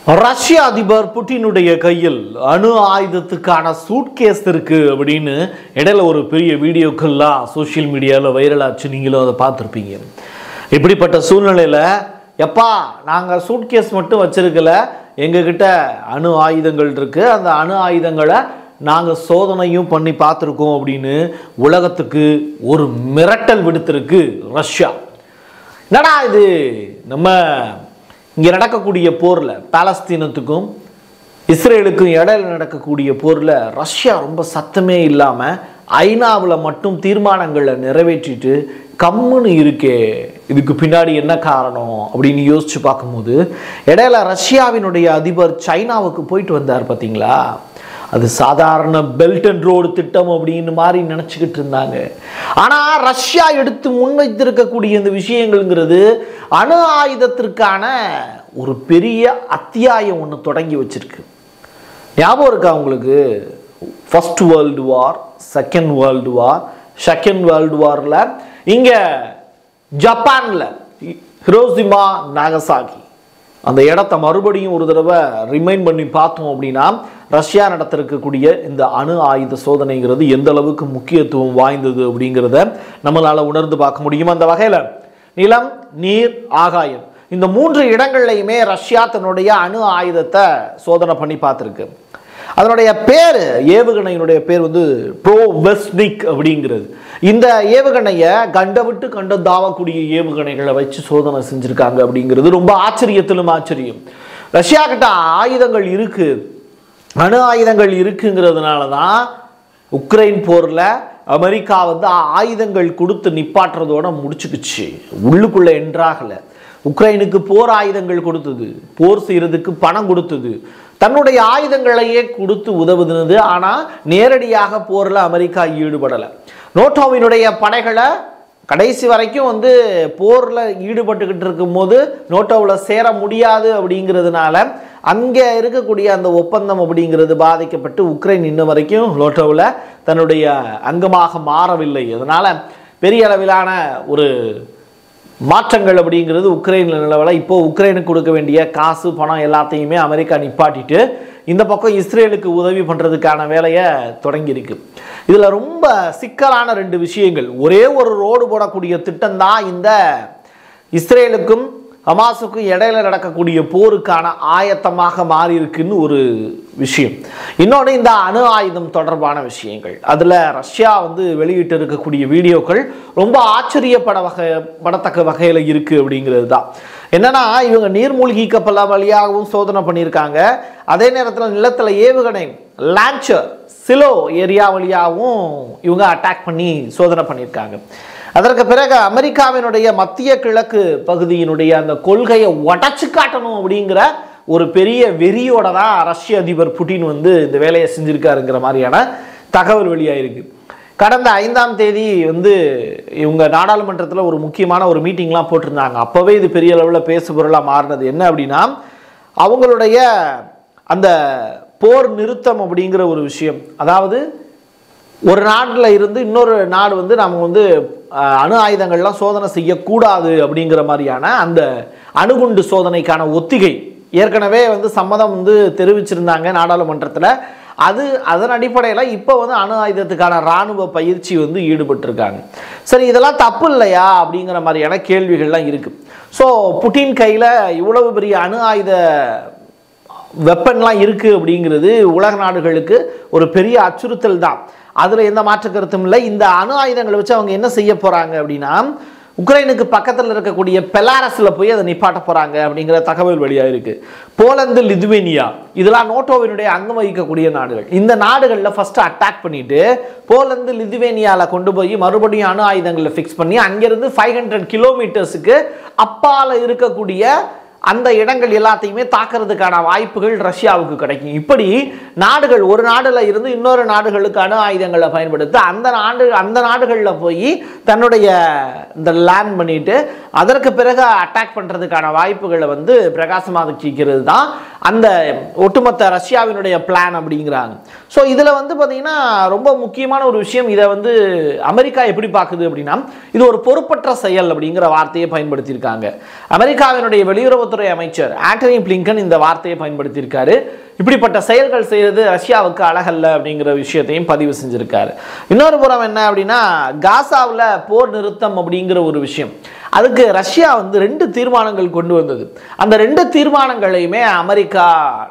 ரஷ்ய அதிபர் புட்டினுடைய கையில் அணு ஆயுதத்துக்கான சூட்கேஸ் இருக்கு அப்படின்னு இடையில ஒரு பெரிய வீடியோக்கள்லாம் சோஷியல் மீடியாவில் வைரல் ஆச்சு நீங்களும் அதை பார்த்துருப்பீங்க இப்படிப்பட்ட சூழ்நிலையில் எப்பா நாங்கள் சூட்கேஸ் மட்டும் வச்சிருக்கல எங்ககிட்ட அணு ஆயுதங்கள் இருக்கு அந்த அணு ஆயுதங்களை நாங்கள் சோதனையும் பண்ணி பார்த்துருக்கோம் அப்படின்னு உலகத்துக்கு ஒரு மிரட்டல் விடுத்திருக்கு ரஷ்யா என்னடா இது நம்ம இங்கே நடக்கக்கூடிய போரில் பாலஸ்தீனத்துக்கும் இஸ்ரேலுக்கும் இடையில நடக்கக்கூடிய போரில் ரஷ்யா ரொம்ப சத்தமே இல்லாமல் ஐநாவில் மட்டும் தீர்மானங்களை நிறைவேற்றிட்டு கம்முன்னு இருக்கே இதுக்கு பின்னாடி என்ன காரணம் அப்படின்னு யோசிச்சு பார்க்கும்போது இடையில ரஷ்யாவினுடைய அதிபர் சைனாவுக்கு போயிட்டு வந்தார் பார்த்தீங்களா அது சாதாரண பெல்ட் அண்ட் ரோடு திட்டம் அப்படின்னு மாதிரி நினச்சிக்கிட்டு இருந்தாங்க ஆனால் ரஷ்யா எடுத்து முன்வைத்திருக்கக்கூடிய இந்த விஷயங்கள்ங்கிறது அணு ஆயுதத்திற்கான ஒரு பெரிய அத்தியாயம் ஒன்று தொடங்கி வச்சிருக்கு ஞாபகம் இருக்கா உங்களுக்கு first world war second world war second world வாரில் இங்கே ஜப்பானில் ஹிரோசிமா நாகசாகி அந்த இடத்த மறுபடியும் ஒரு தடவை ரிமைண்ட் பண்ணி பார்த்தோம் அப்படின்னா ரஷ்யா நடத்திருக்கக்கூடிய இந்த அணு ஆயுத சோதனைங்கிறது எந்த அளவுக்கு முக்கியத்துவம் வாய்ந்தது அப்படிங்கிறத நம்மளால உணர்ந்து பார்க்க முடியும் அந்த வகையில் நிலம் நீர் ஆகாயம் இந்த மூன்று இடங்கள்லையுமே ரஷ்யா தன்னுடைய அணு ஆயுதத்தை சோதனை பண்ணி பார்த்துருக்கு அதனுடைய பேர் ஏவுகணையினுடைய பேர் வந்து ப்ரோ வெஸ்னிக் அப்படிங்கிறது இந்த ஏவுகணையை கண்ட விட்டு கண்ட தாவக்கூடிய ஏவுகணைகளை வச்சு சோதனை செஞ்சுருக்காங்க அப்படிங்கிறது ரொம்ப ஆச்சரியத்திலும் ஆச்சரியம் ரஷ்யா கிட்ட ஆயுதங்கள் இருக்கு அணு ஆயுதங்கள் இருக்குங்கிறதுனால தான் உக்ரைன் போரில் அமெரிக்கா வந்து ஆயுதங்கள் கொடுத்து நிப்பாட்டுறதோட முடிச்சுக்குச்சு உள்ளுக்குள்ளே என்றாகலை உக்ரைனுக்கு போர் ஆயுதங்கள் கொடுத்தது போர் செய்யறதுக்கு பணம் கொடுத்தது தன்னுடைய ஆயுதங்களையே கொடுத்து உதவுதுனது ஆனால் நேரடியாக போரில் அமெரிக்கா ஈடுபடலை நோட்டோவினுடைய படைகளை கடைசி வரைக்கும் வந்து போரில் ஈடுபட்டுக்கிட்டு இருக்கும்போது நோட்டோவில் சேர முடியாது அப்படிங்கிறதுனால அங்கே இருக்கக்கூடிய அந்த ஒப்பந்தம் அப்படிங்கிறது பாதிக்கப்பட்டு உக்ரைன் இன்ன வரைக்கும் நோட்டோவில் தன்னுடைய அங்கமாக மாறவில்லை அதனால் பெரிய அளவிலான ஒரு மாற்றங்கள் அப்படிங்கிறது உக்ரைனில் நிலவல இப்போ உக்ரைனுக்கு கொடுக்க வேண்டிய காசு பணம் எல்லாத்தையுமே அமெரிக்கா நிப்பாட்டிட்டு இந்த பக்கம் இஸ்ரேலுக்கு உதவி பண்ணுறதுக்கான வேலையை தொடங்கியிருக்கு இதில் ரொம்ப சிக்கலான ரெண்டு விஷயங்கள் ஒரே ஒரு ரோடு போடக்கூடிய திட்டம் தான் இந்த இஸ்ரேலுக்கும் ஹமாஸுக்கும் இடையில நடக்கக்கூடிய போருக்கான ஆயத்தமாக மாறி இருக்குன்னு ஒரு விஷயம் இன்னொன்று இந்த அணு ஆயுதம் தொடர்பான விஷயங்கள் அதில் ரஷ்யா வந்து வெளியிட்டு இருக்கக்கூடிய வீடியோக்கள் ரொம்ப ஆச்சரியப்பட வகை படத்தக்க வகையில் இருக்குது அப்படிங்கிறது தான் என்னன்னா இவங்க நீர்மூழ்கி கப்பல் வழியாகவும் சோதனை பண்ணியிருக்காங்க அதே நேரத்தில் நிலத்தில் ஏவுகணை லான்ச்சர் சிலோ ஏரியா வழியாகவும் இவங்க அட்டாக் பண்ணி சோதனை பண்ணியிருக்காங்க அதற்கு பிறகு அமெரிக்காவினுடைய மத்திய கிழக்கு பகுதியினுடைய அந்த கொள்கையை உடச்சு காட்டணும் அப்படிங்கிற ஒரு பெரிய வெறியோட தான் ரஷ்ய அதிபர் புட்டின் வந்து இந்த வேலையை செஞ்சிருக்காருங்கிற மாதிரியான தகவல் வெளியாயிருக்கு கடந்த ஐந்தாம் தேதி வந்து இவங்க நாடாளுமன்றத்தில் ஒரு முக்கியமான ஒரு மீட்டிங்லாம் போட்டிருந்தாங்க அப்போவே இது பெரிய அளவில் பேசு பொருளாக மாறினது என்ன அப்படின்னா அவங்களுடைய அந்த போர் நிறுத்தம் அப்படிங்கிற ஒரு விஷயம் அதாவது ஒரு நாட்டில் இருந்து இன்னொரு நாடு வந்து நம்ம வந்து அஹ், அணு ஆயுதங்கள்லாம் சோதனை செய்யக்கூடாது அப்படிங்கிற மாதிரியான அந்த அணுகுண்டு சோதனைக்கான ஒத்திகை ஏற்கனவே வந்து சம்மதம் வந்து தெரிவிச்சிருந்தாங்க நாடாளுமன்றத்தில் அது அதன் அடிப்படையில் இப்போ வந்து அணு ஆயுதத்துக்கான இராணுவ பயிற்சி வந்து ஈடுபட்டிருக்காங்க சரி இதெல்லாம் தப்பு இல்லையா அப்படிங்கிற மாதிரியான கேள்விகள்லாம் இருக்குது ஸோ புட்டின் கையில் இவ்வளவு பெரிய அணு ஆயுத வெப்பன்லாம் இருக்குது அப்படிங்கிறது உலக நாடுகளுக்கு ஒரு பெரிய அச்சுறுத்தல் தான் அதில் எந்த மாற்று கருத்தும் இல்லை இந்த அணு ஆயுதங்களை வச்சு அவங்க என்ன செய்ய போகிறாங்க அப்படின்னா உக்ரைனுக்கு பக்கத்தில் இருக்கக்கூடிய பெலாரஸில் போய் அதை நிப்பாட்ட போகிறாங்க அப்படிங்கிற தகவல் வெளியாக இருக்குது போலந்து லிதுவேனியா இதெல்லாம் நோட்டோவினுடைய அங்கம் வகிக்கக்கூடிய நாடுகள் இந்த நாடுகளில் ஃபஸ்ட்டு அட்டாக் பண்ணிட்டு போலந்து லிதுவேனியாவில் கொண்டு போய் மறுபடியும் அணு ஆயுதங்களை ஃபிக்ஸ் பண்ணி அங்கேருந்து ஃபைவ் ஹண்ட்ரட் கிலோமீட்டர்ஸுக்கு அப்பால் இருக்கக்கூடிய அந்த இடங்கள் எல்லாத்தையுமே தாக்குறதுக்கான வாய்ப்புகள் ரஷ்யாவுக்கு கிடைக்கும் இப்படி நாடுகள் ஒரு நாடுல இருந்து இன்னொரு நாடுகளுக்கு அணு ஆயுதங்களை பயன்படுத்தி அந்த நாடு அந்த நாடுகளில் போய் தன்னுடைய இந்த லேண்ட் பண்ணிட்டு அதற்கு பிறகு அட்டாக் பண்றதுக்கான வாய்ப்புகளை வந்து பிரகாசமாக்கிக்கிறது தான் அந்த ஒட்டுமொத்த ரஷ்யாவினுடைய பிளான் அப்படிங்கிறாங்க ஸோ இதில் வந்து பார்த்தீங்கன்னா ரொம்ப முக்கியமான ஒரு விஷயம் இதை வந்து அமெரிக்கா எப்படி பார்க்குது அப்படின்னா இது ஒரு பொறுப்பற்ற செயல் அப்படிங்கிற வார்த்தையை பயன்படுத்தியிருக்காங்க அமெரிக்காவினுடைய வெளியுறவுத்துறை வெளியுறவுத்துறை அமைச்சர் ஆண்டனி பிளிங்கன் இந்த வார்த்தையை பயன்படுத்தியிருக்காரு இப்படிப்பட்ட செயல்கள் செய்யறது ரஷ்யாவுக்கு அழகல்ல அப்படிங்கிற விஷயத்தையும் பதிவு செஞ்சிருக்காரு இன்னொரு புறம் என்ன அப்படின்னா காசாவில் போர் நிறுத்தம் அப்படிங்கிற ஒரு விஷயம் அதுக்கு ரஷ்யா வந்து ரெண்டு தீர்மானங்கள் கொண்டு வந்தது அந்த ரெண்டு தீர்மானங்களையுமே அமெரிக்கா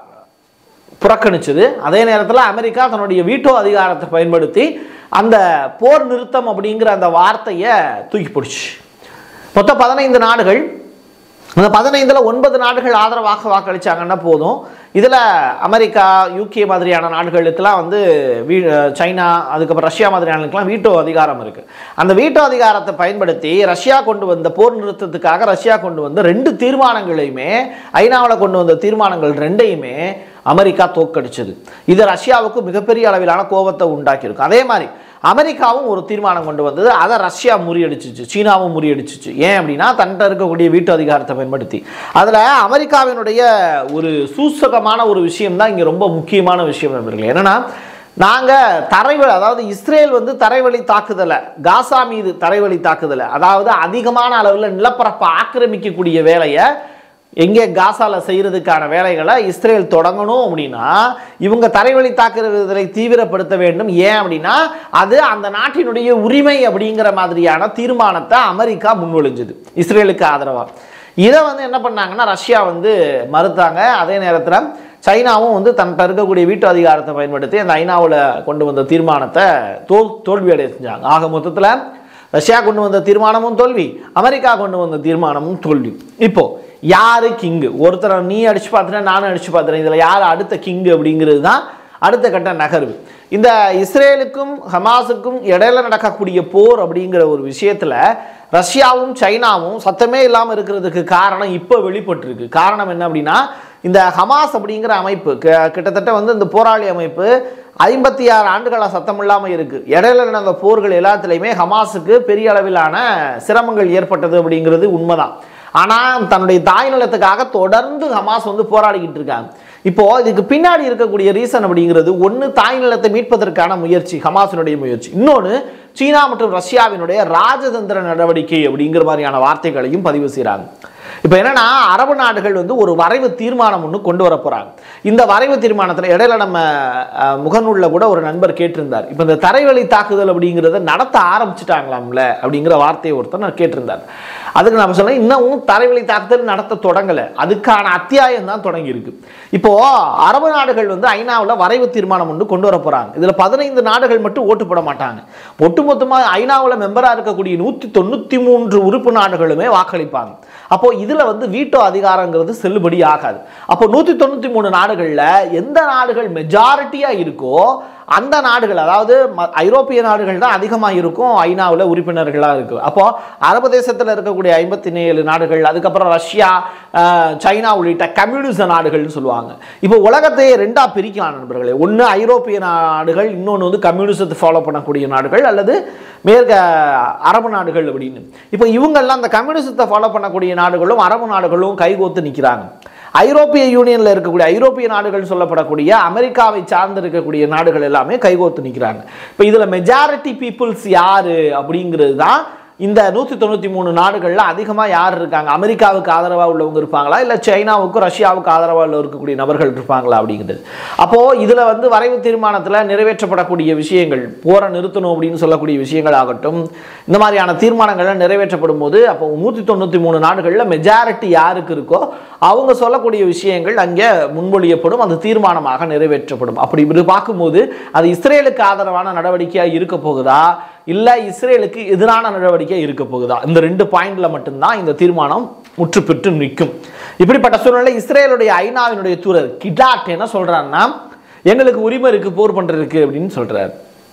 புறக்கணிச்சது அதே நேரத்தில் அமெரிக்கா தன்னுடைய வீட்டோ அதிகாரத்தை பயன்படுத்தி அந்த போர் நிறுத்தம் அப்படிங்கிற அந்த வார்த்தையை தூக்கி பிடிச்சி மொத்தம் பதினைந்து நாடுகள் அந்த பதினைந்தில் ஒன்பது நாடுகள் ஆதரவாக வாக்களிச்சாங்கன்னா போதும் இதில் அமெரிக்கா யூகே மாதிரியான நாடுகளுக்கெல்லாம் வந்து வீ சைனா அதுக்கப்புறம் ரஷ்யா மாதிரியானதுக்கெல்லாம் வீட்டோ அதிகாரம் இருக்குது அந்த வீட்டோ அதிகாரத்தை பயன்படுத்தி ரஷ்யா கொண்டு வந்த போர் நிறுத்தத்துக்காக ரஷ்யா கொண்டு வந்த ரெண்டு தீர்மானங்களையுமே ஐநாவில் கொண்டு வந்த தீர்மானங்கள் ரெண்டையுமே அமெரிக்கா தோக்கடிச்சது இது ரஷ்யாவுக்கு மிகப்பெரிய அளவிலான கோபத்தை உண்டாக்கியிருக்கும் அதே மாதிரி அமெரிக்காவும் ஒரு தீர்மானம் கொண்டு வந்தது அதை ரஷ்யா முறியடிச்சிச்சு சீனாவும் முறியடிச்சிச்சு ஏன் அப்படின்னா தன்கிட்ட இருக்கக்கூடிய வீட்டு அதிகாரத்தை பயன்படுத்தி அதில் அமெரிக்காவினுடைய ஒரு சூசகமான ஒரு விஷயம் தான் இங்கே ரொம்ப முக்கியமான விஷயம் நண்பர்களே என்னன்னா நாங்கள் தரைவழி அதாவது இஸ்ரேல் வந்து தரைவழி தாக்குதலை காசா மீது தரைவழி தாக்குதலை அதாவது அதிகமான அளவில் நிலப்பரப்பை ஆக்கிரமிக்கக்கூடிய வேலையை எங்கே காசால செய்யறதுக்கான வேலைகளை இஸ்ரேல் தொடங்கணும் அப்படின்னா இவங்க தரைவழி தாக்குதலை தீவிரப்படுத்த வேண்டும் ஏன் அப்படின்னா அது அந்த நாட்டினுடைய உரிமை அப்படிங்கிற மாதிரியான தீர்மானத்தை அமெரிக்கா முன்மொழிஞ்சது இஸ்ரேலுக்கு ஆதரவாக இதை வந்து என்ன பண்ணாங்கன்னா ரஷ்யா வந்து மறுத்தாங்க அதே நேரத்தில் சைனாவும் வந்து தன்கிட்ட இருக்கக்கூடிய வீட்டு அதிகாரத்தை பயன்படுத்தி அந்த ஐநாவில் கொண்டு வந்த தீர்மானத்தை தோல் தோல்வி அடைய செஞ்சாங்க ஆக மொத்தத்தில் ரஷ்யா கொண்டு வந்த தீர்மானமும் தோல்வி அமெரிக்கா கொண்டு வந்த தீர்மானமும் தோல்வி இப்போ யாரு கிங்கு ஒருத்தரை நீ அடிச்சு பார்த்துட்டேன் நானும் அடிச்சு பார்த்துறேன் இதில் யார் அடுத்த கிங்கு அப்படிங்கிறது தான் அடுத்த கட்ட நகர்வு இந்த இஸ்ரேலுக்கும் ஹமாஸுக்கும் இடையில நடக்கக்கூடிய போர் அப்படிங்கிற ஒரு விஷயத்தில் ரஷ்யாவும் சைனாவும் சத்தமே இல்லாமல் இருக்கிறதுக்கு காரணம் இப்போ வெளிப்பட்டிருக்கு காரணம் என்ன அப்படின்னா இந்த ஹமாஸ் அப்படிங்கிற அமைப்பு க- கிட்டத்தட்ட வந்து இந்த போராளி அமைப்பு ஐம்பத்தி ஆறு ஆண்டுகளாக சத்தம் இல்லாமல் இருக்கு இடையில நடந்த போர்கள் எல்லாத்துலேயுமே ஹமாஸுக்கு பெரிய அளவிலான சிரமங்கள் ஏற்பட்டது அப்படிங்கிறது உண்மைதான் ஆனால் தன்னுடைய தாய் நிலத்துக்காக தொடர்ந்து ஹமாஸ் வந்து போராடிக்கிட்டு இருக்காங்க இப்போ இதுக்கு பின்னாடி இருக்கக்கூடிய ரீசன் அப்படிங்கிறது ஒன்று தாய் நிலத்தை மீட்பதற்கான முயற்சி ஹமாஸினுடைய முயற்சி இன்னொன்று சீனா மற்றும் ரஷ்யாவினுடைய ராஜதந்திர நடவடிக்கை அப்படிங்கிற மாதிரியான வார்த்தைகளையும் பதிவு செய்கிறாங்க இப்போ என்னன்னா அரபு நாடுகள் வந்து ஒரு வரைவு தீர்மானம் ஒன்று கொண்டு வர போறாங்க இந்த வரைவு தீர்மானத்தில் இடையில நம்ம அஹ், முகநூல்ல கூட ஒரு நண்பர் கேட்டிருந்தார் இப்போ இந்த தரைவழி தாக்குதல் அப்படிங்கிறத நடத்த ஆரம்பிச்சிட்டாங்களாம்ல அப்படிங்கிற வார்த்தையை ஒருத்தர் நான் கேட்டிருந்தார் அதுக்கு நம்ம சொன்னேன் இன்னமும் தரைவழி தாக்குதல் நடத்த தொடங்கலை அதுக்கான அத்தியாயம் தான் தொடங்கி இருக்கு இப்போ அரபு நாடுகள் வந்து ஐநாவில் வரைவு தீர்மானம் ஒன்று கொண்டு வர போறாங்க இதுல பதினைந்து நாடுகள் மட்டும் ஓட்டு போட மாட்டாங்க ஒட்டுமொத்தமாக ஐநாவில் மெம்பரா இருக்கக்கூடிய நூற்றி தொண்ணூற்றி மூன்று உறுப்பு நாடுகளுமே வாக்களிப்பாங்க அப்போ இதுல வந்து வீட்டோ அதிகாரங்கிறது செல்லுபடி ஆகாது அப்போ நூற்றி தொண்ணூற்றி மூணு நாடுகளில் எந்த நாடுகள் மெஜாரிட்டியா இருக்கோ அந்த நாடுகள் அதாவது ம- ஐரோப்பிய நாடுகள் தான் அதிகமாக இருக்கும் ஐநாவில் உறுப்பினர்களாக இருக்கு அப்போ அரபு தேசத்தில் இருக்கக்கூடிய ஐம்பத்தி ஏழு நாடுகள் அதுக்கப்புறம் ரஷ்யா அஹ், சைனா உள்ளிட்ட கம்யூனிச நாடுகள்னு சொல்லுவாங்க இப்போ உலகத்தையே ரெண்டா பிரிக்கலாம் நண்பர்களே ஒன்று ஐரோப்பிய நாடுகள் இன்னொன்று வந்து கம்யூனிசத்தை ஃபாலோ பண்ணக்கூடிய நாடுகள் அல்லது மேற்க அரபு நாடுகள் அப்படின்னு இப்போ இவங்கெல்லாம் அந்த கம்யூனிசத்தை ஃபாலோ பண்ணக்கூடிய நாடுகளும் அரபு நாடுகளும் கைகோத்து நிற்கிறாங்க ஐரோப்பிய யூனியனில் இருக்கக்கூடிய ஐரோப்பிய நாடுகள் சொல்லப்படக்கூடிய அமெரிக்காவை சார்ந்து இருக்கக்கூடிய நாடுகள் எல்லாமே கைகோத்து நிற்கிறாங்க இப்போ இதில் மெஜாரிட்டி பீப்புள்ஸ் யாரு அப்படிங்கிறது தான் இந்த நூற்றி தொண்ணூற்றி மூணு நாடுகளில் அதிகமாக யார் இருக்காங்க அமெரிக்காவுக்கு ஆதரவாக உள்ளவங்க இருப்பாங்களா இல்லை சைனாவுக்கும் ரஷ்யாவுக்கு ஆதரவாக இருக்கக்கூடிய நபர்கள் இருப்பாங்களா அப்படிங்கிறது அப்போது இதில் வந்து வரைவு தீர்மானத்தில் நிறைவேற்றப்படக்கூடிய விஷயங்கள் போரை நிறுத்தணும் அப்படின்னு சொல்லக்கூடிய விஷயங்கள் ஆகட்டும் இந்த மாதிரியான தீர்மானங்கள்லாம் நிறைவேற்றப்படும் போது அப்போ நூற்றி தொண்ணூற்றி மூணு நாடுகளில் மெஜாரிட்டி யாருக்கு இருக்கோ அவங்க சொல்லக்கூடிய விஷயங்கள் அங்கே முன்மொழியப்படும் அது தீர்மானமாக நிறைவேற்றப்படும் அப்படி இப்படி பார்க்கும்போது அது இஸ்ரேலுக்கு ஆதரவான நடவடிக்கையாக இருக்க போகுதா இல்லை இஸ்ரேலுக்கு எதிரான நடவடிக்கை இருக்க போகுதா இந்த ரெண்டு பாயிண்ட்ல மட்டும்தான் இந்த தீர்மானம் முற்று பெற்று நிற்கும் இப்படிப்பட்ட சூழ்நிலை இஸ்ரேலுடைய ஐநாவினுடைய தூதர் கிடாட் என்ன சொல்றாருன்னா எங்களுக்கு உரிமை இருக்கு போர் பண்றதுக்கு அப்படின்னு சொல்றாரு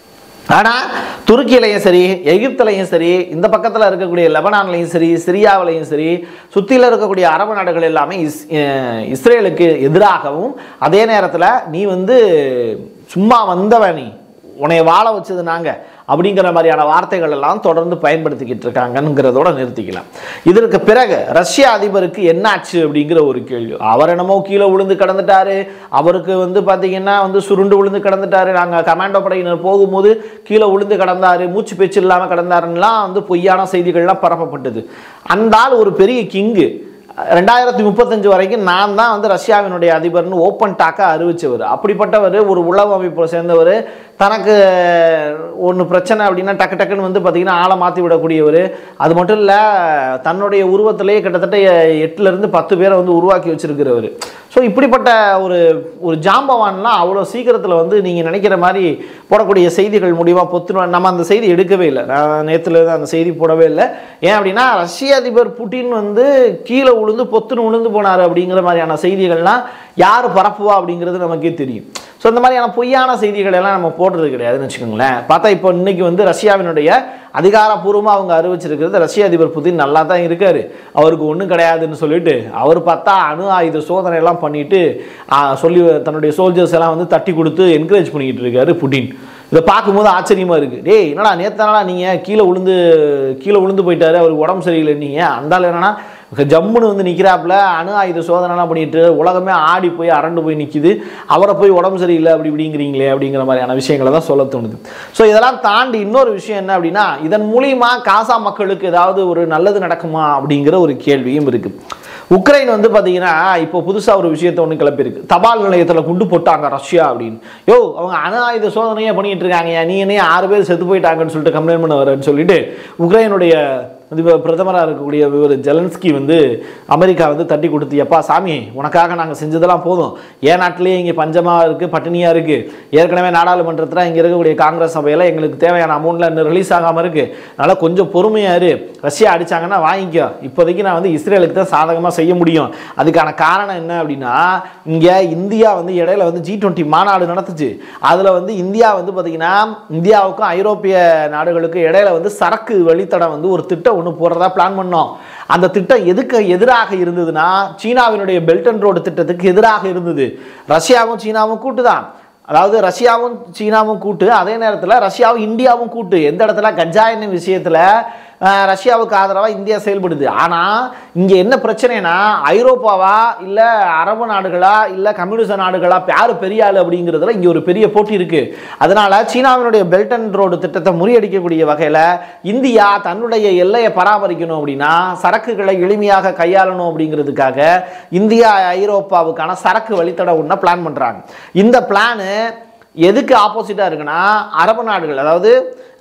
ஆனா துருக்கியிலையும் சரி எகிப்துலையும் சரி இந்த பக்கத்துல இருக்கக்கூடிய லெபனான்லையும் சரி சிரியாவிலையும் சரி சுத்தில இருக்கக்கூடிய அரபு நாடுகள் எல்லாமே இஸ் அஹ் இஸ்ரேலுக்கு எதிராகவும் அதே நேரத்துல நீ வந்து சும்மா வந்தவ நீ உன்னைய வாழ வச்சது நாங்க அப்படிங்கிற மாதிரியான வார்த்தைகள் எல்லாம் தொடர்ந்து பயன்படுத்திக்கிட்டு இருக்காங்கங்கிறதோட நிறுத்திக்கலாம் இதற்கு பிறகு ரஷ்ய அதிபருக்கு என்னாச்சு அப்படிங்கிற ஒரு கேள்வி அவர் என்னமோ கீழே விழுந்து கிடந்துட்டாரு அவருக்கு வந்து பார்த்தீங்கன்னா வந்து சுருண்டு விழுந்து கிடந்துட்டாரு நாங்கள் கமாண்டோ படையினர் போகும்போது கீழே விழுந்து கிடந்தாரு மூச்சு பேச்சு இல்லாமல் கிடந்தாருன்னெலாம் வந்து பொய்யான செய்திகள்லாம் பரப்பப்பட்டது அந்த ஆள் ஒரு பெரிய கிங்கு ரெண்டாயிரத்தி முப்பத்தஞ்சு வரைக்கும் நான் தான் வந்து ரஷ்யாவினுடைய அதிபர்னு ஓப்பன் டாக்காக அறிவிச்சவர் அப்படிப்பட்டவர் ஒரு உளவு அமைப்பை சேர்ந்தவர் தனக்கு ஒன்று பிரச்சனை அப்படின்னா டக்கு டக்குன்னு வந்து பார்த்தீங்கன்னா ஆளை மாற்றி விடக்கூடியவர் அது மட்டும் இல்லை தன்னுடைய உருவத்திலேயே கிட்டத்தட்ட எட்டுலேருந்து பத்து பேரை வந்து உருவாக்கி வச்சிருக்கிறவர் ஸோ இப்படிப்பட்ட ஒரு ஒரு ஜாம்பவான்லாம் அவ்வளோ சீக்கிரத்தில் வந்து நீங்கள் நினைக்கிற மாதிரி போடக்கூடிய செய்திகள் மூலியமாக பொத்து நம்ம அந்த செய்தி எடுக்கவே இல்லை நான் நேற்றுல அந்த செய்தி போடவே இல்லை ஏன் அப்படின்னா ரஷ்ய அதிபர் புட்டின் வந்து கீழே உளுந்து பொத்துன்னு உளுந்து போனார் அப்படிங்கிற மாதிரியான செய்திகள்லாம் யார் பரப்புவா அப்படிங்கிறது நமக்கே தெரியும் ஸோ இந்த மாதிரியான பொய்யான செய்திகள் எல்லாம் நம்ம போடுறது கிடையாதுன்னு வச்சுக்கோங்களேன் பார்த்தா இப்போ இன்னைக்கு வந்து ரஷ்யாவினுடைய அதிகாரப்பூர்வமாக அவங்க அறிவிச்சிருக்கிறது ரஷ்ய அதிபர் புதின் நல்லா தான் இருக்காரு அவருக்கு ஒன்றும் கிடையாதுன்னு சொல்லிட்டு அவர் பார்த்தா அணு ஆயுத சோதனை எல்லாம் பண்ணிட்டு ஆ, சொல்லி தன்னுடைய சோல்ஜர்ஸ் எல்லாம் வந்து தட்டி கொடுத்து என்கரேஜ் பண்ணிக்கிட்டு இருக்காரு புட்டின் இதை பார்க்கும்போது ஆச்சரியமா இருக்கு டேய் என்னடா நேத்தனாடா நீங்க கீழே விழுந்து கீழே விழுந்து போயிட்டாரு அவருக்கு உடம்பு சரியில்லை நீங்க அந்த ஆள் என்னன்னா ஜம்முன்னு வந்து நிற்கிறாப்புல அணு ஆயுத சோதனைலாம் பண்ணிட்டு உலகமே ஆடி போய் அரண்டு போய் நிற்கிது அவரை போய் உடம்பு சரியில்லை அப்படி இப்படிங்கிறீங்களே அப்படிங்கிற மாதிரியான விஷயங்களை தான் சொல்ல தோணுது ஸோ இதெல்லாம் தாண்டி இன்னொரு விஷயம் என்ன அப்படின்னா இதன் மூலியமா காசா மக்களுக்கு ஏதாவது ஒரு நல்லது நடக்குமா அப்படிங்கிற ஒரு கேள்வியும் இருக்கு உக்ரைன் வந்து பார்த்தீங்கன்னா இப்போ புதுசாக ஒரு விஷயத்தை ஒன்று கிளப்பியிருக்கு தபால் நிலையத்தில் குண்டு போட்டாங்க ரஷ்யா அப்படின்னு யோ அவங்க அணு ஆயுத சோதனையே பண்ணிட்டு இருக்காங்க நீ என்ன ஆறு பேர் செத்து போயிட்டாங்கன்னு சொல்லிட்டு கம்ப்ளைண்ட் பண்ண வரேன்னு சொல்லிட்டு உக்ரைனுடைய அது பிரதமராக இருக்கக்கூடிய இவர் ஜெலன்ஸ்கி வந்து அமெரிக்கா வந்து தட்டி கொடுத்து எப்பா சாமி உனக்காக நாங்கள் செஞ்சதெல்லாம் போதும் ஏன் நாட்டிலேயே இங்கே பஞ்சமாக இருக்குது பட்டினியாக இருக்குது ஏற்கனவே நாடாளுமன்றத்தில் இங்கே இருக்கக்கூடிய காங்கிரஸ் சபையில் எங்களுக்கு தேவையான அமௌண்ட்லாம் இன்னும் ரிலீஸ் ஆகாமல் இருக்குது அதனால் கொஞ்சம் பொறுமையாக இரு ரஷ்யா அடிச்சாங்கன்னா வாங்கிக்கோ இப்போதைக்கு நான் வந்து இஸ்ரேலுக்கு தான் சாதகமாக செய்ய முடியும் அதுக்கான காரணம் என்ன அப்படின்னா இங்கே இந்தியா வந்து இடையில வந்து ஜி டுவெண்ட்டி மாநாடு நடத்துச்சு அதில் வந்து இந்தியா வந்து பார்த்தீங்கன்னா இந்தியாவுக்கும் ஐரோப்பிய நாடுகளுக்கும் இடையில வந்து சரக்கு வழித்தடம் வந்து ஒரு திட்டம் ஒன்று போடுறதா பிளான் பண்ணோம் அந்த திட்டம் எதுக்கு எதிராக இருந்ததுன்னா சீனாவினுடைய பெல்ட் அண்ட் ரோடு திட்டத்துக்கு எதிராக இருந்தது ரஷ்யாவும் சீனாவும் கூட்டு தான் அதாவது ரஷ்யாவும் சீனாவும் கூட்டு அதே நேரத்தில் ரஷ்யாவும் இந்தியாவும் கூட்டு எந்த இடத்துல கஜா எண்ணெய் விஷயத்தில் அஹ், ரஷ்யாவுக்கு ஆதரவாக இந்தியா செயல்படுது ஆனால் இங்கே என்ன பிரச்சனைனா ஐரோப்பாவா இல்லை அரபு நாடுகளா இல்லை கம்யூனிச நாடுகளா யார் பெரிய ஆள் அப்படிங்கிறதுல இங்கே ஒரு பெரிய போட்டி இருக்குது அதனால சீனாவினுடைய பெல்ட் அண்ட் ரோடு திட்டத்தை முறியடிக்கக்கூடிய வகையில் இந்தியா தன்னுடைய எல்லையை பராமரிக்கணும் அப்படின்னா சரக்குகளை எளிமையாக கையாளணும் அப்படிங்கிறதுக்காக இந்தியா ஐரோப்பாவுக்கான சரக்கு வழித்தட ஒன்றை பிளான் பண்ணுறாங்க இந்த பிளானு எதுக்கு ஆப்போசிட்டாக இருக்குன்னா அரபு நாடுகள் அதாவது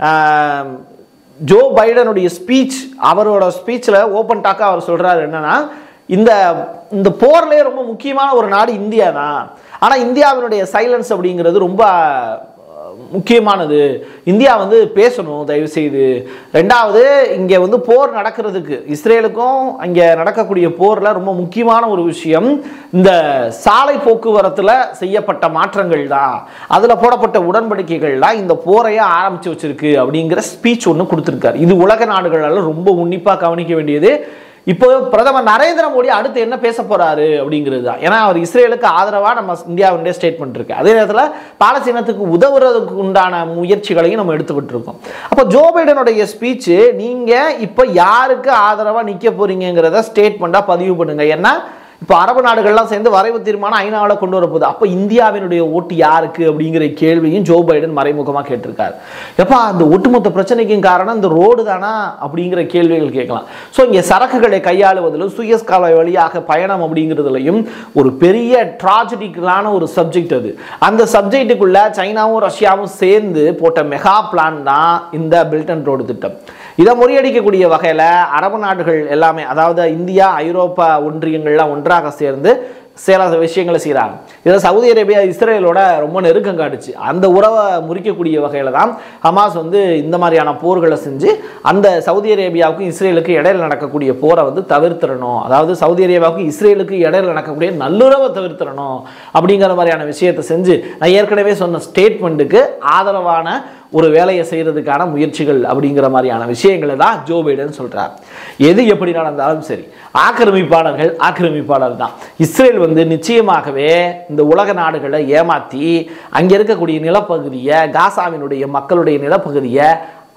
ஆஹ், ஜோ பைடனுடைய ஸ்பீச் அவரோட ஸ்பீச்சில் ஓப்பன் டாக்காக அவர் சொல்கிறாரு என்னன்னா இந்த இந்த போர்லேயே ரொம்ப முக்கியமான ஒரு நாடு இந்தியா தான் ஆனால் இந்தியாவினுடைய சைலன்ஸ் அப்படிங்கிறது ரொம்ப அஹ், முக்கியமானது இந்தியா வந்து பேசணும் தயவு செய்து ரெண்டாவது இங்கே வந்து போர் நடக்கிறதுக்கு இஸ்ரேலுக்கும் அங்கே நடக்கக்கூடிய போரில் ரொம்ப முக்கியமான ஒரு விஷயம் இந்த சாலை போக்குவரத்தில் செய்யப்பட்ட மாற்றங்கள் தான் அதில் போடப்பட்ட உடன்படிக்கைகள் தான் இந்த போரையே ஆரம்பித்து வச்சிருக்கு அப்படிங்கிற ஸ்பீச் ஒன்று கொடுத்துருக்காரு இது உலக நாடுகளால் ரொம்ப உன்னிப்பாக கவனிக்க வேண்டியது இப்போ பிரதமர் நரேந்திர மோடி அடுத்து என்ன பேச போறாரு அப்படிங்கிறது தான் ஏன்னா அவர் இஸ்ரேலுக்கு ஆதரவாக நம்ம இந்தியாவுடைய ஸ்டேட்மெண்ட் இருக்கு அதே நேரத்தில் பாலஸ்தீனத்துக்கு உதவுறதுக்கு உண்டான முயற்சிகளையும் நம்ம எடுத்துக்கிட்டு இருக்கோம் அப்போ ஜோ பைடனுடைய ஸ்பீச் நீங்க இப்போ யாருக்கு ஆதரவாக நிற்க போறீங்கிறத ஸ்டேட்மெண்ட்டாக பதிவு பண்ணுங்க ஏன்னா இப்போ அரபு நாடுகள்லாம் சேர்ந்து வரைவு தீர்மானம் ஐநாவில் கொண்டு வரப்போகுது அப்போ இந்தியாவினுடைய ஓட்டு யாருக்கு அப்படிங்கிற கேள்வியும் ஜோ பைடன் மறைமுகமாக கேட்டிருக்காரு எப்பா அந்த ஒட்டுமொத்த பிரச்சனைக்கும் காரணம் இந்த ரோடு தானா அப்படிங்கிற கேள்விகள் கேட்கலாம் ஸோ இங்கே சரக்குகளை கையாளுவதிலும் சுயஸ் கால்வாய் வழியாக பயணம் அப்படிங்கிறதுலையும் ஒரு பெரிய ட்ராஜடிக்கலான ஒரு சப்ஜெக்ட் அது அந்த சப்ஜெக்ட்டுக்குள்ள சைனாவும் ரஷ்யாவும் சேர்ந்து போட்ட மெகா பிளான் தான் இந்த பில்ட் அண்ட் ரோடு திட்டம் இதை முறியடிக்கக்கூடிய வகையில் அரபு நாடுகள் எல்லாமே அதாவது இந்தியா ஐரோப்பா ஒன்றியங்கள்லாம் ஒன்றாக சேர்ந்து சில விஷயங்களை செய்கிறாங்க இதில் சவுதி அரேபியா இஸ்ரேலோட ரொம்ப நெருக்கம் காட்டுச்சு அந்த உறவை முறிக்கக்கூடிய வகையில் தான் ஹமாஸ் வந்து இந்த மாதிரியான போர்களை செஞ்சு அந்த சவுதி அரேபியாவுக்கும் இஸ்ரேலுக்கு இடையில நடக்கக்கூடிய போரை வந்து தவிர்த்திடணும் அதாவது சவுதி அரேபியாவுக்கும் இஸ்ரேலுக்கு இடையில நடக்கக்கூடிய நல்லுறவை தவிர்த்திடணும் அப்படிங்கிற மாதிரியான விஷயத்தை செஞ்சு நான் ஏற்கனவே சொன்ன ஸ்டேட்மெண்ட்டுக்கு ஆதரவான ஒரு வேலையை செய்யறதுக்கான முயற்சிகள் அப்படிங்கிற மாதிரியான விஷயங்களை தான் ஜோ பைடன் சொல்றார் எது எப்படி நடந்தாலும் சரி ஆக்கிரமிப்பாளர்கள் ஆக்கிரமிப்பாளர் தான் இஸ்ரேல் வந்து நிச்சயமாகவே இந்த உலக நாடுகளை ஏமாத்தி அங்கே இருக்கக்கூடிய நிலப்பகுதியை காசாவினுடைய மக்களுடைய நிலப்பகுதியை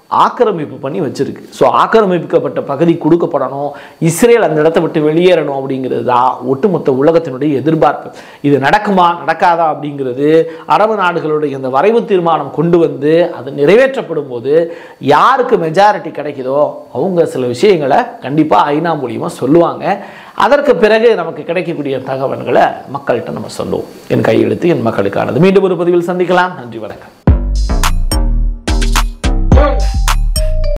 ஆக்கிரமிப்பு பண்ணி வச்சிருக்கு ஸோ ஆக்கிரமிக்கப்பட்ட பகுதி கொடுக்கப்படணும் இஸ்ரேல் அந்த இடத்த விட்டு வெளியேறணும் அப்படிங்கிறது தான் ஒட்டுமொத்த உலகத்தினுடைய எதிர்பார்ப்பு இது நடக்குமா நடக்காதா அப்படிங்கிறது அரபு நாடுகளுடைய இந்த வரைவு தீர்மானம் கொண்டு வந்து அது நிறைவேற்றப்படும் போது யாருக்கு மெஜாரிட்டி கிடைக்குதோ அவங்க சில விஷயங்களை கண்டிப்பாக ஐநா மூலியமாக சொல்லுவாங்க அதற்கு பிறகு நமக்கு கிடைக்கக்கூடிய தகவல்களை மக்கள்கிட்ட நம்ம சொல்லுவோம் என் கையெழுத்து என் மக்களுக்கானது மீண்டும் ஒரு பதிவில் சந்திக்கலாம் நன்றி வணக்கம்